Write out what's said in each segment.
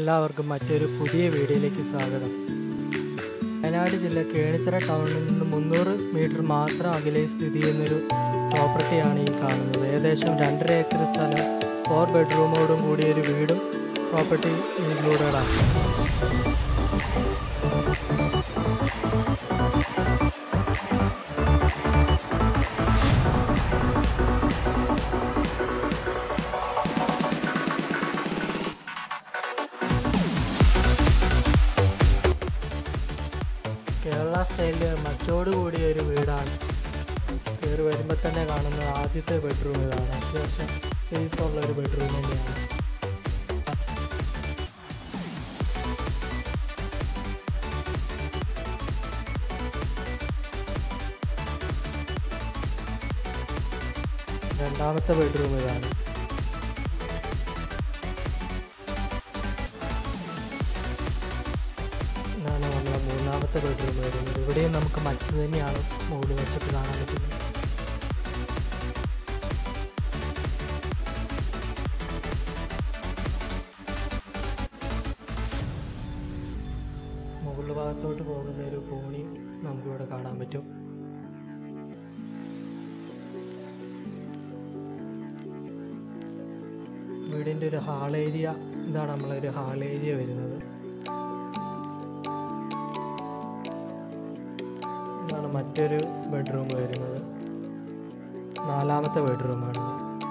എല്ലാവർക്കും മറ്റൊരു പുതിയ വീഡിയോയിലേക്ക് സ്വാഗതം വയനാട് ജില്ല കേണിച്ചിറ ടൗണിൽ നിന്ന് മുന്നൂറ് മീറ്റർ മാത്രം അകലെ സ്ഥിതി ചെയ്യുന്നൊരു പ്രോപ്പർട്ടിയാണ് ഈ കാണുന്നത് ഏകദേശം രണ്ടര ഏക്കർ സ്ഥലം ഫോർ ബെഡ്റൂമോടും കൂടിയ ഒരു വീടും പ്രോപ്പർട്ടി ഇൻക്ലൂഡഡ് ആണ് കേരള സ്റ്റൈലിൽ മച്ചോട് കൂടിയ ഒരു വീടാണ് കയറി വരുമ്പോൾ തന്നെ കാണുന്ന ആദ്യത്തെ ബെഡ്റൂം ഇതാണ് അത്യാവശ്യം സ്പേസ് ഉള്ള ഒരു ബെഡ്റൂം തന്നെയാണ് രണ്ടാമത്തെ ബെഡ്റൂം ഇതാണ് ഇതാണ് നമ്മളെ മൂന്നാമത്തെ ബെഡ്റൂം വരുന്നത് ഇവിടെയും നമുക്ക് മച്ച് തന്നെയാണ് മുകളിൽ വെച്ചിട്ട് കാണാൻ പറ്റുന്നത് മുകളിൽ ഭാഗത്തോട്ട് പോകുന്ന ഒരു കോണി നമുക്കിവിടെ കാണാൻ പറ്റും വീടിൻ്റെ ഒരു ഹാൾ ഏരിയ ഇതാണ് നമ്മളൊരു ഹാൾ ഏരിയ വരുന്നത് ഇതാണ് മറ്റൊരു ബെഡ്റൂം വരുന്നത് നാലാമത്തെ ബെഡ്റൂമാണിത്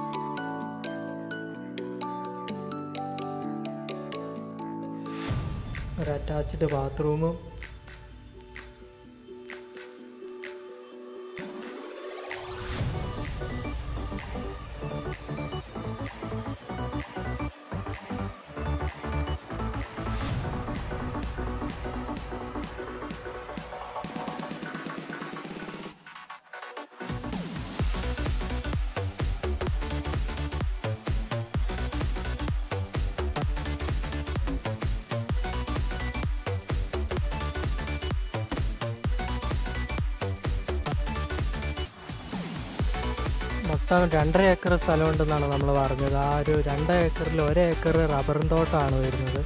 ഒരു അറ്റാച്ച്ഡ് ബാത്റൂമും മൊത്തം രണ്ടര ഏക്കർ സ്ഥലമുണ്ടെന്നാണ് നമ്മൾ പറഞ്ഞത് ആ ഒരു രണ്ട് ഏക്കറിൽ ഒരു ഏക്കർ റബ്ബറും തോട്ടമാണ് വരുന്നത്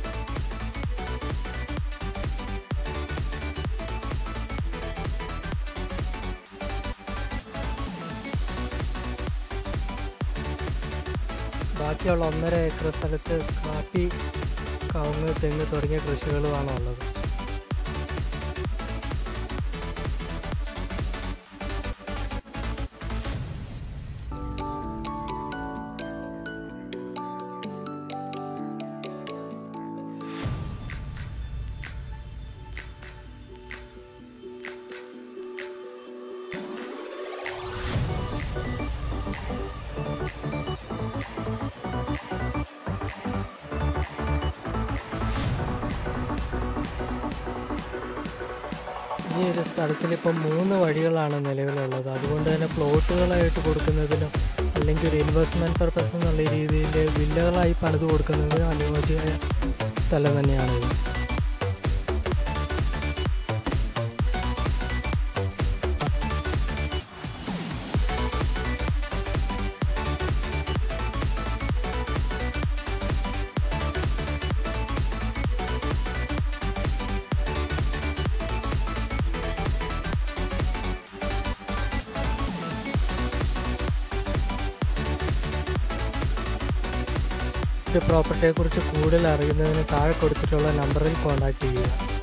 ബാക്കിയുള്ള ഒന്നര ഏക്കർ സ്ഥലത്ത് കാപ്പി കവുങ്ങ് തെങ്ങ് തുടങ്ങിയ കൃഷികളുമാണ് ഉള്ളത് ഈ ഒരു സ്ഥലത്തിൽ ഇപ്പം മൂന്ന് വഴികളാണ് നിലവിലുള്ളത് അതുകൊണ്ട് തന്നെ പ്ലോട്ടുകളായിട്ട് കൊടുക്കുന്നതിനും അല്ലെങ്കിൽ ഒരു ഇൻവെസ്റ്റ്മെൻറ്റ് പർപ്പസ് എന്നുള്ള രീതിയിൽ വില്ലകളായി പണിത് കൊടുക്കുന്നതിനും അനുയോജ്യമായ സ്ഥലം തന്നെയാണിത് ഈ പ്രോപ്പർട്ടിയെക്കുറിച്ച് കൂടുതൽ അറിയുന്നതിന് താഴെ കൊടുത്തിട്ടുള്ള നമ്പറിൽ കോൺടാക്റ്റ് ചെയ്യുക